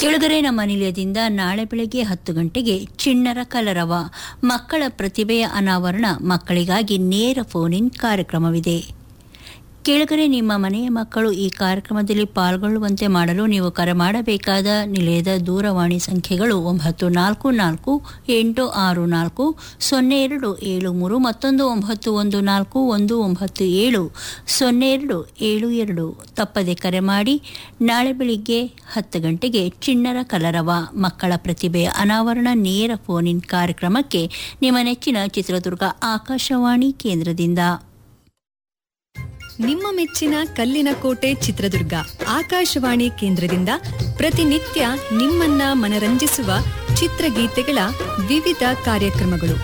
ಕೆಳಗರೆ ನಮ್ಮ ನಿಲಯದಿಂದ ನಾಳೆ ಬೆಳಗ್ಗೆ ಹತ್ತು ಗಂಟೆಗೆ ಚಿಣ್ಣರ ಕಲರವ ಮಕ್ಕಳ ಪ್ರತಿಭೆಯ ಅನಾವರಣ ಮಕ್ಕಳಿಗಾಗಿ ನೇರ ಫೋನ್ ಇನ್ ಕಾರ್ಯಕ್ರಮವಿದೆ ಕೆಳಗರೆ ನಿಮ್ಮ ಮನೆಯ ಮಕ್ಕಳು ಈ ಕಾರ್ಯಕ್ರಮದಲ್ಲಿ ಪಾಲ್ಗೊಳ್ಳುವಂತೆ ಮಾಡಲು ನೀವು ಕರೆ ಮಾಡಬೇಕಾದ ನಿಲಯದ ದೂರವಾಣಿ ಸಂಖ್ಯೆಗಳು ಒಂಬತ್ತು ನಾಲ್ಕು ನಾಲ್ಕು ಎಂಟು ಆರು ನಾಲ್ಕು ಸೊನ್ನೆ ಎರಡು ಏಳು ಮೂರು ಮತ್ತೊಂದು ಒಂಬತ್ತು ಒಂದು ನಾಲ್ಕು ಒಂದು ಒಂಬತ್ತು ಏಳು ಸೊನ್ನೆ ಎರಡು ಏಳು ಎರಡು ತಪ್ಪದೆ ಕರೆ ಮಾಡಿ ನಾಳೆ ಬೆಳಿಗ್ಗೆ ಹತ್ತು ಗಂಟೆಗೆ ಚಿಣ್ಣರ ಕಲರವ ಮಕ್ಕಳ ಪ್ರತಿಭೆಯ ಅನಾವರಣ ನೇರ ಫೋನ್ ಇನ್ ಕಾರ್ಯಕ್ರಮಕ್ಕೆ ನಿಮ್ಮ ನೆಚ್ಚಿನ ಚಿತ್ರದುರ್ಗ ಆಕಾಶವಾಣಿ ಕೇಂದ್ರದಿಂದ ನಿಮ್ಮ ಮೆಚ್ಚಿನ ಕಲ್ಲಿನ ಕೋಟೆ ಚಿತ್ರದುರ್ಗ ಆಕಾಶವಾಣಿ ಕೇಂದ್ರದಿಂದ ಪ್ರತಿನಿತ್ಯ ನಿಮ್ಮನ್ನ ಮನರಂಜಿಸುವ ಚಿತ್ರಗೀತೆಗಳ ವಿವಿಧ ಕಾರ್ಯಕ್ರಮಗಳು